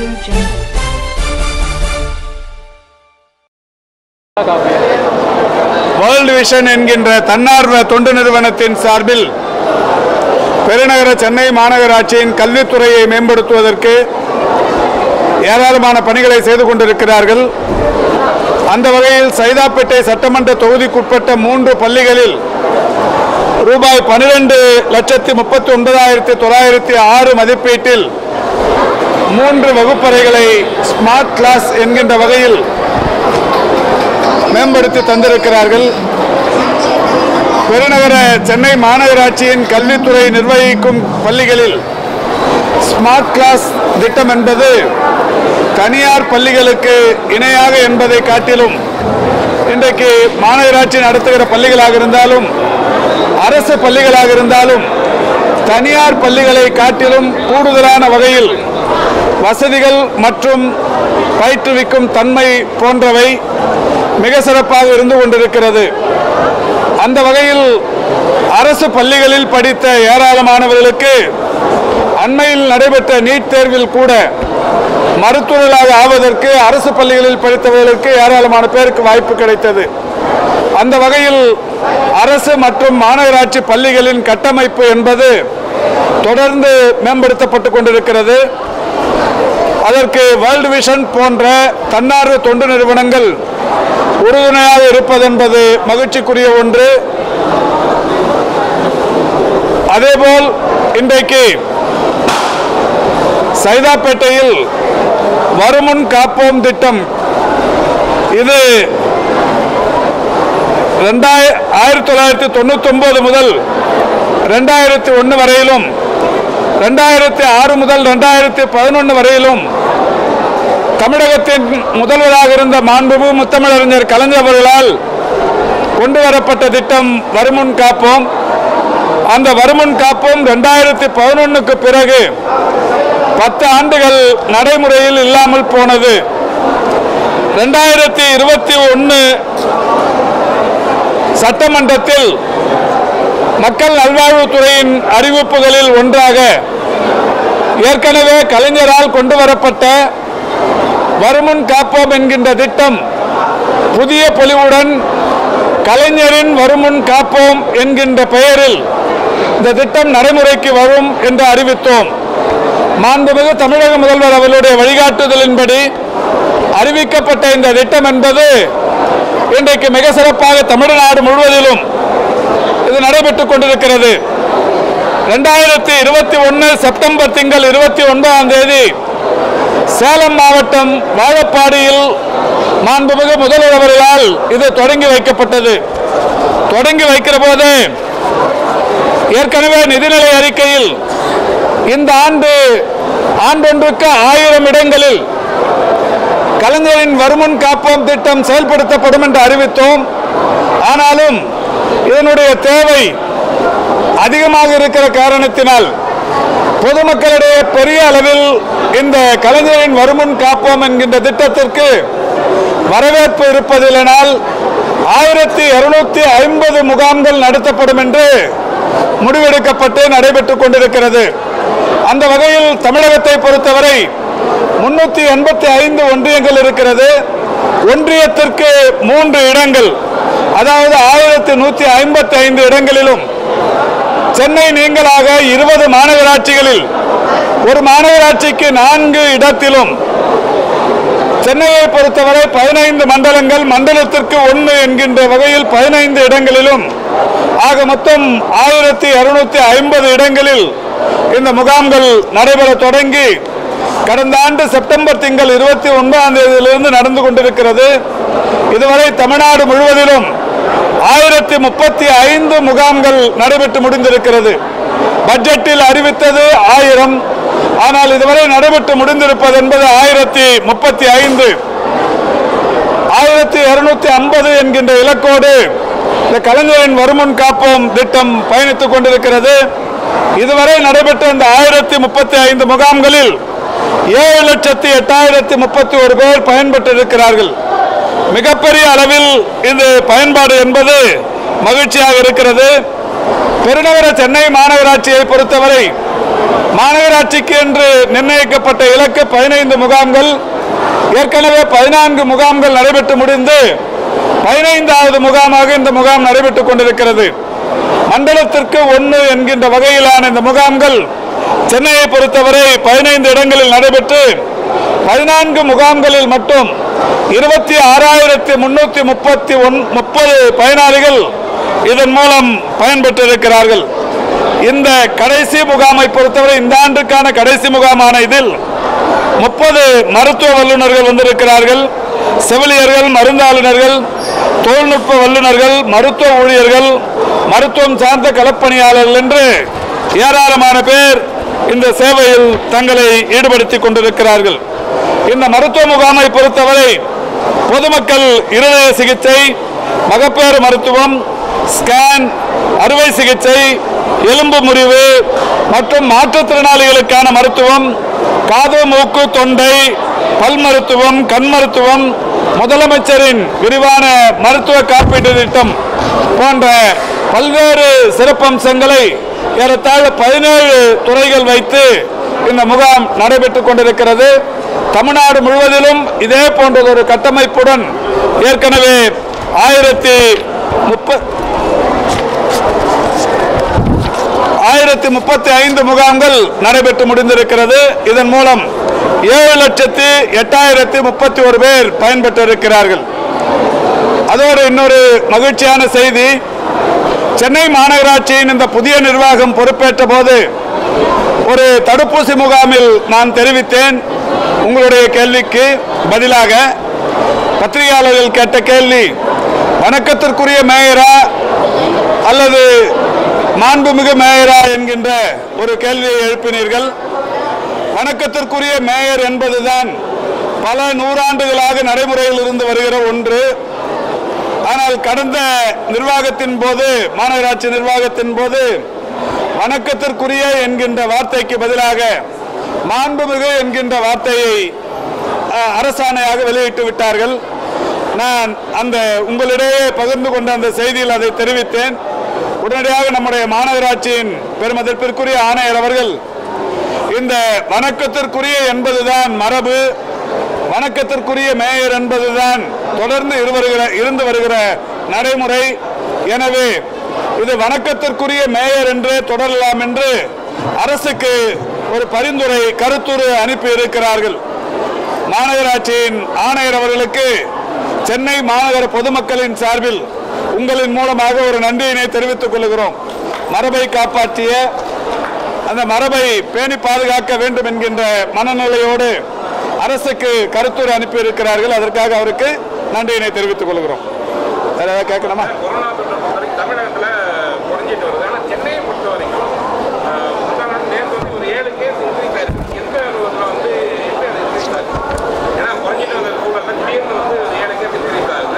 Audio Jungle. World vision என்கின்ற தன்னார்வ தொண்டு நிறுவனத்தின் சார்பில் பெருநகர சென்னை மாநகராட்சியின் கல்வித்துறையை மேம்படுத்துவதற்கு ஏராளமான பணிகளை செய்து கொண்டிருக்கிறார்கள் அந்த வகையில் சைதாப்பேட்டை சட்டமன்ற தொகுதிக்குட்பட்ட மூன்று பள்ளிகளில் ரூபாய் பன்னிரண்டு லட்சத்தி முப்பத்தி ஒன்பதாயிரத்தி தொள்ளாயிரத்தி ஆறு மதிப்பீட்டில் மூன்று வகுப்பறைகளை ஸ்மார்ட் கிளாஸ் என்கின்ற வகையில் மேம்படுத்தி தந்திருக்கிறார்கள் பெருநகர சென்னை மாநகராட்சியின் கல்வித்துறை நிர்வகிக்கும் பள்ளிகளில் ஸ்மார்ட் கிளாஸ் திட்டம் என்பது தனியார் பள்ளிகளுக்கு இணையாக என்பதை காட்டிலும் இன்றைக்கு மாநகராட்சி நடத்துகிற பள்ளிகளாக இருந்தாலும் அரசு பள்ளிகளாக இருந்தாலும் தனியார் பள்ளிகளை காட்டிலும் கூடுதலான வகையில் வசதிகள் மற்றும் பயிற்றுவிக்கும் தன்மை போன்றவை மிக சிறப்பாக இருந்து கொண்டிருக்கிறது அந்த வகையில் அரசு பள்ளிகளில் படித்த ஏராளமானவர்களுக்கு அண்மையில் நடைபெற்ற நீட் தேர்வில் கூட மருத்துவர்களாக ஆவதற்கு அரசு பள்ளிகளில் படித்தவர்களுக்கு ஏராளமான பேருக்கு வாய்ப்பு கிடைத்தது அந்த வகையில் அரசு மற்றும் மாநகராட்சி பள்ளிகளின் கட்டமைப்பு என்பது தொடர்ந்து மேம்படுத்தப்பட்டு கொண்டிருக்கிறது அதற்கு வேர்ல்டு விஷன் போன்ற தன்னார்வ தொண்டு நிறுவனங்கள் உறுதுணையாக இருப்பதென்பது மகிழ்ச்சிக்குரிய ஒன்று அதேபோல் இன்றைக்கு சைதாப்பேட்டையில் வருமுன் காப்போம் திட்டம் இது ரெண்டாய ஆயிரத்தி தொள்ளாயிரத்தி தொண்ணூத்தி ஒன்பது முதல் ரெண்டாயிரத்தி ஒன்று வரையிலும் ரெண்டாயிரத்தி ஆறு முதல் ரெண்டாயிரத்தி பதினொன்று வரையிலும் தமிழகத்தின் முதல்வராக இருந்த மாண்புமிகு முத்தமிழறிஞர் கலைஞர் அவர்களால் கொண்டு வரப்பட்ட திட்டம் வருமுன் காப்போம் அந்த வருமுன் காப்போம் ரெண்டாயிரத்தி பதினொன்னுக்கு பிறகு பத்து ஆண்டுகள் நடைமுறையில் இல்லாமல் போனது ரெண்டாயிரத்தி இருபத்தி ஒன்று சட்டமன்றத்தில் மக்கள் நல்வாழ்வுத்துறையின் அறிவிப்புகளில் ஒன்றாக ஏற்கனவே கலைஞரால் கொண்டு வரப்பட்ட வருமுன் காப்போம் என்கின்ற திட்டம் புதிய பொலிவுடன் கலைஞரின் வருமுன் காப்போம் என்கின்ற பெயரில் இந்த திட்டம் நடைமுறைக்கு வரும் என்று அறிவித்தோம் மாண்புமிகு தமிழக முதல்வர் அவர்களுடைய வழிகாட்டுதலின்படி அறிவிக்கப்பட்ட இந்த திட்டம் என்பது இன்றைக்கு மிக சிறப்பாக தமிழ்நாடு முழுவதிலும் இது நடைபெற்றுக் கொண்டிருக்கிறது ரெண்டாயிரத்தி இருபத்தி ஒன்று செப்டம்பர் திங்கள் இருபத்தி ஒன்பதாம் தேதி சேலம் மாவட்டம் வாழப்பாடியில் மாண்புமிகு முதல்வர் அவர்களால் இது தொடங்கி வைக்கப்பட்டது தொடங்கி வைக்கிற போது ஏற்கனவே நிதிநிலை அறிக்கையில் இந்த ஆண்டு ஆண்டொன்றுக்கு ஆயிரம் இடங்களில் கலைஞரின் வருமுன் காப்போம் திட்டம் செயல்படுத்தப்படும் என்று அறிவித்தோம் ஆனாலும் இதனுடைய தேவை அதிகமாக இருக்கிற காரணத்தினால் பொதுமக்களிடையே பெரிய அளவில் இந்த கலைஞரின் வருமுன் காப்போம் என்கின்ற திட்டத்திற்கு வரவேற்பு இருப்பதில்லைனால் ஆயிரத்தி இருநூத்தி ஐம்பது முகாம்கள் நடத்தப்படும் என்று முடிவெடுக்கப்பட்டு நடைபெற்றுக் கொண்டிருக்கிறது அந்த வகையில் தமிழகத்தை பொறுத்தவரை முன்னூத்தி எண்பத்தி ஐந்து ஒன்றியங்கள் இருக்கிறது ஒன்றியத்திற்கு மூன்று இடங்கள் அதாவது ஆயிரத்தி நூத்தி ஐம்பத்தி ஐந்து இடங்களிலும் சென்னை நீங்களாக இருபது மாநகராட்சிகளில் ஒரு மாநகராட்சிக்கு நான்கு இடத்திலும் சென்னையை பொறுத்தவரை பதினைந்து மண்டலங்கள் மண்டலத்திற்கு ஒன்று என்கின்ற வகையில் பதினைந்து இடங்களிலும் ஆக மொத்தம் ஆயிரத்தி இருநூத்தி ஐம்பது இடங்களில் இந்த முகாம்கள் நடைபெற தொடங்கி கடந்த ஆண்டு செப்டம்பர் திங்கள் இருபத்தி ஒன்பதாம் தேதியிலிருந்து நடந்து கொண்டிருக்கிறது இதுவரை தமிழ்நாடு முழுவதிலும் ஆயிரத்தி முப்பத்தி ஐந்து முகாம்கள் நடைபெற்று முடிந்திருக்கிறது பட்ஜெட்டில் அறிவித்தது ஆயிரம் ஆனால் இதுவரை நடைபெற்று முடிந்திருப்பது என்பது ஆயிரத்தி முப்பத்தி ஐந்து ஆயிரத்தி இருநூத்தி ஐம்பது என்கின்ற இலக்கோடு இந்த கலைஞரின் வருமுன் காப்போம் திட்டம் பயணித்துக் கொண்டிருக்கிறது இதுவரை நடைபெற்ற இந்த ஆயிரத்தி முப்பத்தி ஐந்து முகாம்களில் ஏழு லட்சத்தி எட்டாயிரத்தி முப்பத்தி ஒரு பேர் பயன்பெற்றிருக்கிறார்கள் மிகப்பெரிய அளவில் இந்த பயன்பாடு என்பது மகிழ்ச்சியாக இருக்கிறது பெருநகர சென்னை மாநகராட்சியை பொறுத்தவரை மாநகராட்சிக்கு என்று நிர்ணயிக்கப்பட்ட இலக்கு பதினைந்து முகாம்கள் ஏற்கனவே பதினான்கு முகாம்கள் நடைபெற்று முடிந்து பதினைந்தாவது முகாமாக இந்த முகாம் நடைபெற்றுக் கொண்டிருக்கிறது மண்டலத்திற்கு ஒன்று என்கின்ற வகையிலான இந்த முகாம்கள் சென்னையை பொறுத்தவரை பதினைந்து இடங்களில் நடைபெற்று பதினான்கு முகாம்களில் மட்டும் இருபத்தி ஆறாயிரத்தி முன்னூத்தி முப்பத்தி ஒன் முப்பது பயனாளிகள் இதன் மூலம் பயன்பெற்றிருக்கிறார்கள் இந்த கடைசி முகாமை பொறுத்தவரை இந்த ஆண்டுக்கான கடைசி முகாமான இதில் முப்பது மருத்துவ வல்லுநர்கள் வந்திருக்கிறார்கள் செவிலியர்கள் மருந்தாளுநர்கள் தொழில்நுட்ப வல்லுநர்கள் மருத்துவ ஊழியர்கள் மருத்துவம் சார்ந்த களப்பணியாளர்கள் என்று ஏராளமான பேர் இந்த சேவையில் தங்களை ஈடுபடுத்திக் கொண்டிருக்கிறார்கள் இந்த மருத்துவ முகாமை பொறுத்தவரை பொதுமக்கள் இருதய சிகிச்சை மகப்பேறு மருத்துவம் ஸ்கேன் அறுவை சிகிச்சை எலும்பு முறிவு மற்றும் மாற்றுத்திறனாளிகளுக்கான மருத்துவம் காது மூக்கு தொண்டை பல் மருத்துவம் கண் மருத்துவம் முதலமைச்சரின் விரிவான மருத்துவ காப்பீட்டு திட்டம் போன்ற பல்வேறு சிறப்பம்சங்களை ஏறத்தாழ பதினேழு துறைகள் வைத்து இந்த முகாம் நடைபெற்றுக் கொண்டிருக்கிறது தமிழ்நாடு முழுவதிலும் இதே போன்றதொரு கட்டமைப்புடன் ஏற்கனவே ஆயிரத்தி முப்ப ஆயிரத்தி முப்பத்தி ஐந்து முகாம்கள் நடைபெற்று முடிந்திருக்கிறது இதன் மூலம் ஏழு லட்சத்தி எட்டாயிரத்தி முப்பத்தி ஒரு பேர் பயன்பெற்றிருக்கிறார்கள் அதோடு இன்னொரு மகிழ்ச்சியான செய்தி சென்னை மாநகராட்சியின் இந்த புதிய நிர்வாகம் பொறுப்பேற்ற போது ஒரு தடுப்பூசி முகாமில் நான் தெரிவித்தேன் உங்களுடைய கேள்விக்கு பதிலாக பத்திரிகையாளர்கள் கேட்ட கேள்வி வணக்கத்திற்குரிய மேயரா அல்லது மாண்புமிகு மேயரா என்கின்ற ஒரு கேள்வியை எழுப்பினீர்கள் வணக்கத்திற்குரிய மேயர் என்பதுதான் பல நூறாண்டுகளாக நடைமுறையில் இருந்து வருகிற ஒன்று ஆனால் கடந்த நிர்வாகத்தின் போது மாநகராட்சி நிர்வாகத்தின் போது வணக்கத்திற்குரிய என்கின்ற வார்த்தைக்கு பதிலாக மாண்புமிகு என்கின்ற வார்த்தையை அஹ், அரசாணையாக வெளியிட்டு விட்டார்கள் நான் அந்த உங்களிடையே பகிர்ந்து கொண்ட அந்த செய்தியில் அதை தெரிவித்தேன் உடனடியாக நம்முடைய மாநகராட்சியின் பெருமதிப்பிற்குரிய ஆணையர் அவர்கள் இந்த வணக்கத்திற்குரிய என்பதுதான் மரபு வணக்கத்திற்குரிய மேயர் என்பதுதான் தொடர்ந்து இருவருகிற இருந்து வருகிற நடைமுறை எனவே இது வணக்கத்திற்குரிய மேயர் என்றே தொடரலாம் என்று அரசுக்கு ஒரு பரிந்துரை கருத்துரு அனுப்பி இருக்கிறார்கள் மாநகராட்சியின் ஆணையர் அவர்களுக்கு சென்னை மாநகர பொதுமக்களின் சார்பில் உங்களின் மூலமாக ஒரு நன்றியினை தெரிவித்துக் கொள்கிறோம் மரபை காப்பாற்றிய அந்த மரபை பேணி பாதுகாக்க வேண்டும் என்கின்ற மனநிலையோடு அரசுக்கு கருத்துரை அனுப்பி இருக்கிறார்கள் அதற்காக அவருக்கு நன்றியினை தெரிவித்துக் கொள்கிறோம் வேற ஏதாவது கேட்கணுமா கொரோனா தொற்றை பொறுத்த வரைக்கும் தமிழகத்தில் குறைஞ்சிட்டு வருது ஆனால் சென்னையை பொறுத்த வரைக்கும் ஆஹ், முந்தாநாள் நேற்று வந்து ஒரு ஏழு கேஸ் இன்க்ரீஸ் ஆயிருக்கு எந்த அளவுல வந்து எப்படி அது இன்க்ரீஸ் ஆகுது ஏன்னா குறைஞ்சிட்டு வந்த சூழல்ல திடீர்னு வந்து ஒரு ஏழு கேஸ் இன்க்ரீஸ் ஆகுது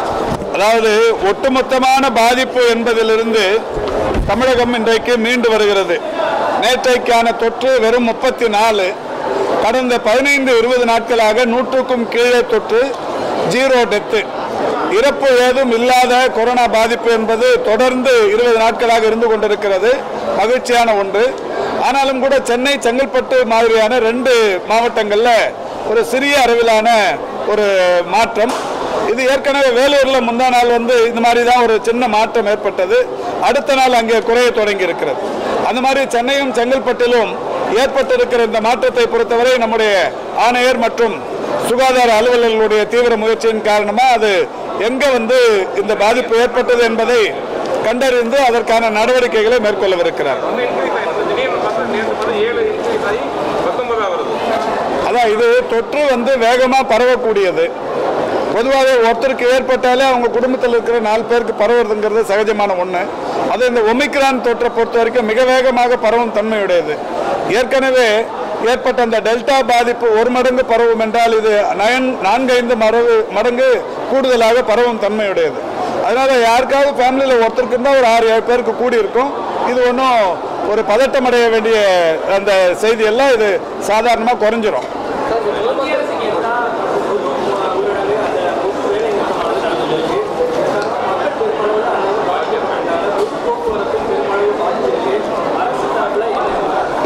அதாவது ஒட்டுமொத்தமான பாதிப்பு என்பதிலிருந்து தமிழகம் இன்றைக்கு மீண்டு வருகிறது நேற்றைக்கான தொற்று வெறும் முப்பத்தி நாலு கடந்த பதினைந்து இருபது நாட்களாக நூற்றுக்கும் கீழே தொற்று ஜீரோ டெத்து இறப்பு ஏதும் இல்லாத கொரோனா பாதிப்பு என்பது தொடர்ந்து இருபது நாட்களாக இருந்து கொண்டிருக்கிறது மகிழ்ச்சியான ஒன்று ஆனாலும் கூட சென்னை செங்கல்பட்டு மாதிரியான ரெண்டு மாவட்டங்களில் ஒரு சிறிய அளவிலான ஒரு மாற்றம் இது ஏற்கனவே வேலூர்ல முந்தா நாள் வந்து இந்த மாதிரி தான் ஒரு சின்ன மாற்றம் ஏற்பட்டது அடுத்த நாள் அங்கே குறைய தொடங்கி இருக்கிறது அந்த மாதிரி சென்னையும் செங்கல்பட்டிலும் ஏற்பட்டிருக்கிற இந்த மாற்றத்தை பொறுத்தவரை நம்முடைய ஆணையர் மற்றும் சுகாதார அலுவலர்களுடைய தீவிர முயற்சியின் காரணமா அது எங்க வந்து இந்த பாதிப்பு ஏற்பட்டது என்பதை கண்டறிந்து அதற்கான நடவடிக்கைகளை மேற்கொள்ளவிருக்கிறார் வந்து இன்க்ரீஸ் ஆயிருக்கு திடீர்னு பார்த்தா நேற்று பார்த்தா ஏழு இன்க்ரீஸ் ஆகி பத்தொன்பதா வருது அதான் இது தொற்று வந்து வேகமாக பரவக்கூடியது பொதுவாக ஒருத்தருக்கு ஏற்பட்டாலே அவங்க குடும்பத்தில் இருக்கிற நாலு பேருக்கு பரவுறதுங்கிறது சகஜமான ஒன்று அது இந்த ஒமிக்ரான் தொற்றை பொறுத்த வரைக்கும் மிக வேகமாக பரவும் தன்மையுடையது ஏற்கனவே ஏற்பட்ட அந்த டெல்டா பாதிப்பு ஒரு மடங்கு பரவும் என்றால் இது நயன் நான்கு ஐந்து மடங்கு மடங்கு கூடுதலாக பரவும் தன்மையுடையது அதனால யாருக்காவது ஃபேமிலியில் ஒருத்தருக்கு இருந்தால் ஒரு ஆறு ஏழு பேருக்கு கூடி இருக்கும் இது ஒன்றும் ஒரு பதட்டம் அடைய வேண்டிய அந்த செய்தியெல்லாம் இது சாதாரணமாக குறைஞ்சிரும்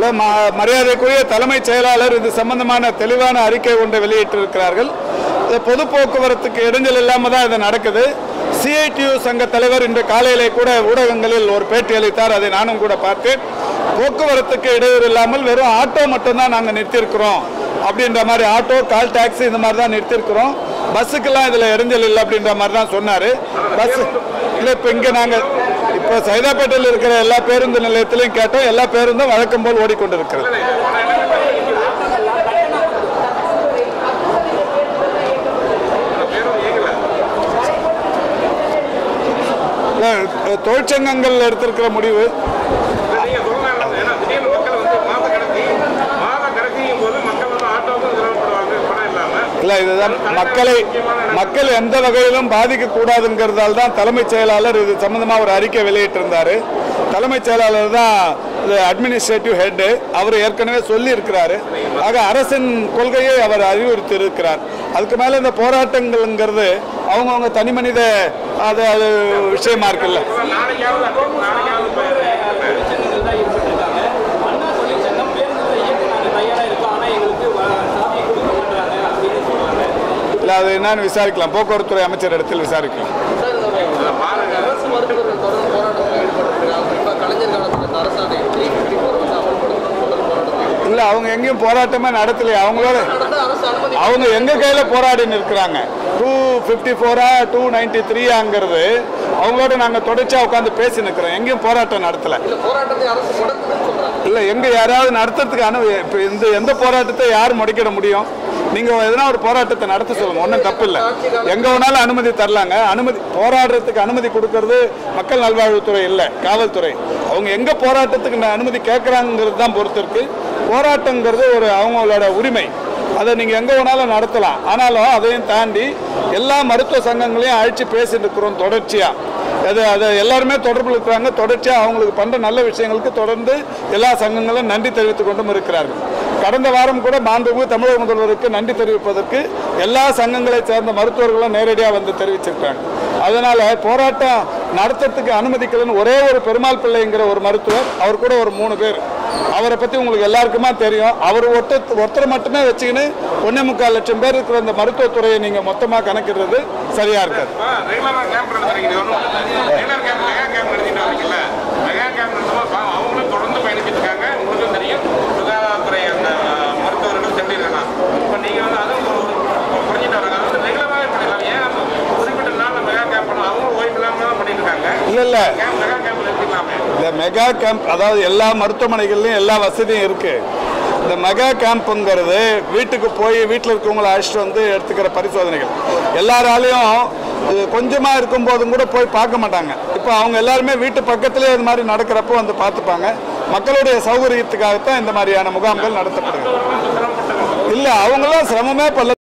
இல்ல, ம- மரியாதைக்குரிய தலைமைச் செயலாளர் இது சம்பந்தமான தெளிவான அறிக்கை ஒன்றை வெளியிட்டிருக்கிறார்கள் இது பொது போக்குவரத்துக்கு இடைஞ்சல் இல்லாமல் தான் இது நடக்குது சிஐடியு சங்க தலைவர் இன்று காலையிலே கூட ஊடகங்களில் ஒரு பேட்டி அளித்தார் அதை நானும் கூட பார்த்தேன் போக்குவரத்துக்கு இடையூறு இல்லாமல் வெறும் ஆட்டோ மட்டும்தான் நாங்கள் நிறுத்தியிருக்கிறோம் அப்படின்ற மாதிரி ஆட்டோ கால் டாக்ஸி இந்த மாதிரி தான் நிறுத்தியிருக்கிறோம் பஸ்ஸுக்கெல்லாம் இதில் இடைஞ்சல் இல்லை அப்படின்ற மாதிரி தான் சொன்னார் பஸ் இல்லை இப்போ இங்கே நாங்கள் இப்போ சைதாப்பேட்டையில் இருக்கிற எல்லா பேருந்து நிலையத்திலையும் கேட்டோம் எல்லா பேருந்தும் வழக்கம் போல் ஓடிக்கொண்டிருக்கிறது பேரும் இயங்கல இல்ல, தொழிற்சங்கங்கள் எடுத்திருக்கிற முடிவு இல்ல, நீங்க சொல்லலாம் ஏன்னா திடீர்னு மக்கள் வந்து மாத கடைசி மாத கடைசியும் போது மக்கள் வந்து ஆட்டோவுக்கும் சிரமப்படுவாங்க பணம் இல்லாம இல்லை இதுதான் மக்களை மக்கள் எந்த வகையிலும் பாதிக்கக்கூடாதுங்கிறதால தான் தலைமைச் செயலாளர் இது சம்பந்தமாக ஒரு அறிக்கை வெளியிட்டிருந்தார் தலைமைச் செயலாளர் தான் இது அட்மினிஸ்ட்ரேட்டிவ் ஹெட்டு அவர் ஏற்கனவே சொல்லி இருக்கிறாரு ஆக அரசின் கொள்கையை அவர் அறிவுறுத்தி இருக்கிறார் அதுக்கு மேலே இந்த போராட்டங்கள்ங்கிறது அவங்கவுங்க தனி மனித அது அது விஷயமா இருக்குல்ல நாளைக்காவது நாளைக்காவது தொழிற்சங்கங்கள் தான் ஈடுபட்டிருக்காங்க அண்ணா தொழிற்சங்கம் பேருந்துகளை இயக்க நாங்கள் தயாராக இருக்கோம் ஆனால் எங்களுக்கு வ- சாவியை கொடுக்க மாட்டாங்க அப்படின்னு சொல்றாங்க இல்லை அது என்னன்னு விசாரிக்கலாம் போக்குவரத்துறை அமைச்சர் இடத்தில் விசாரிக்கலாம் சார் இந்த அரசு மருத்துவர்கள் தொடர்ந்து போராட்டத்தில் ஈடுபட்டிருக்காங்க குறிப்பாக கலைஞர் காலத்தில் இந்த அரசாணை த்ரீ ஃபிஃப்டி ஃபோர் வந்து அமல்படுத்தணும் தொடர் போராட்டத்தில் இல்லை அவங்க எங்கேயும் போராட்டமே நடத்தலையே அவங்களோட நடந்த அரசு அனுமதி அவங்க எங்க கையில போராடி நிற்கிறாங்க டூ ஃபிஃப்டி ஃபோரா டூ நைன்டி த்ரீயாங்கிறது அவங்களோட நாங்க தொடர்ச்சியா உட்காந்து பேசி நிற்கிறோம் எங்கேயும் போராட்டம் நடத்தல இந்த போராட்டத்தை அரசு முடக்குதுன்னு சொல்றாங்க இல்ல எங்க யாராவது நடத்துறதுக்கு அனு இப்போ இந்த எந்த போராட்டத்தை யார் முடக்கிட முடியும் நீங்க எதனா ஒரு போராட்டத்தை நடத்த சொல்லுங்க ஒன்றும் தப்பு இல்லை எங்க வேணாலும் அனுமதி தரலாங்க அனுமதி போராடுறதுக்கு அனுமதி கொடுக்கறது மக்கள் நல்வாழ்வுத்துறை இல்லை காவல்துறை அவங்க எங்க போராட்டத்துக்கு நான் அனுமதி கேட்குறாங்கிறது தான் பொறுத்து இருக்கு போராட்டங்கிறது ஒரு அவங்களோட உரிமை அதை நீங்கள் எங்கே வேணாலும் நடத்தலாம் ஆனாலும் அதையும் தாண்டி எல்லா மருத்துவ சங்கங்களையும் அழைச்சி பேசிட்டு இருக்கிறோம் தொடர்ச்சியாக அது அது எல்லாருமே தொடர்பில் இருக்கிறாங்க தொடர்ச்சியாக அவங்களுக்கு பண்ணுற நல்ல விஷயங்களுக்கு தொடர்ந்து எல்லா சங்கங்களும் நன்றி தெரிவித்துக் கொண்டும் இருக்கிறார்கள் கடந்த வாரம் கூட மாண்புமிகு தமிழக முதல்வருக்கு நன்றி தெரிவிப்பதற்கு எல்லா சங்கங்களை சேர்ந்த மருத்துவர்களும் நேரடியாக வந்து தெரிவிச்சிருக்காங்க அதனால போராட்டம் நடத்துறதுக்கு அனுமதிக்கலன்னு ஒரே ஒரு பெருமாள் பிள்ளைங்கிற ஒரு மருத்துவர் அவர் கூட ஒரு மூணு பேர் அவரை பற்றி உங்களுக்கு எல்லாருக்குமா தெரியும் அவர் ஒருத்தர் ஒருத்தரை மட்டுமே வச்சுக்கின்னு ஒன்றே முக்கால் லட்சம் பேர் இருக்கிற இந்த மருத்துவத்துறையை நீங்கள் மொத்தமாக கணக்கிடுறது சரியா இருக்காது ரெகுலரா கேம்ப் நடத்துறீங்க இது ஒன்றும் ரெகுலர் கேம்ப் மெகா கேம்ப் நடத்திட்டு வரீங்கல்ல மெகா கேம்ப் நடத்தும்போது பாவம் அவங்களும் தொடர்ந்து பயணிச்சுட்டு இருக்காங்க உங்களுக்கும் தெரியும் சுகாதாரத்துறை அந்த மருத்துவர்கள் எப்படி இருக்கலாம் இப்போ நீங்க வந்து அதுவும் ஒரு- ஒரு குறைஞ்சிட்டு வராங்க அது வந்து ரெகுலராகவே பண்ணிடலாம் ஏன் அந்த குறிப்பிட்ட நாளில் மெகா கேம்ப் பண்ணணும் அவங்களும் ஓய்வு இல்லாமல் தான் பண்ணிட்டு இருக்காங்க இல்லை இல்லை கேம்ப் மெகா கேம்ப் எடுத்துக்கலாமே இந்த மெகா கேம்ப் அதாவது எல்லா மருத்துவமனைகள்லையும் எல்லா வசதியும் இருக்கு இந்த மெகா கேம்ப்புங்கிறது வீட்டுக்கு போய் வீட்டில் இருக்கவங்களை அழைச்சிட்டு வந்து எடுத்துக்கிற பரிசோதனைகள் எல்லாராலையும் இது கொஞ்சமா இருக்கும்போதும் கூட போய் பார்க்க மாட்டாங்க இப்போ அவங்க எல்லாருமே வீட்டு பக்கத்திலே இது மாதிரி நடக்கிறப்போ வந்து பார்த்துப்பாங்க மக்களுடைய சௌகரியத்துக்காகத்தான் இந்த மாதிரியான முகாம்கள் நடத்தப்படுது இல்லை அவங்களாம் சிரமமே பல்ல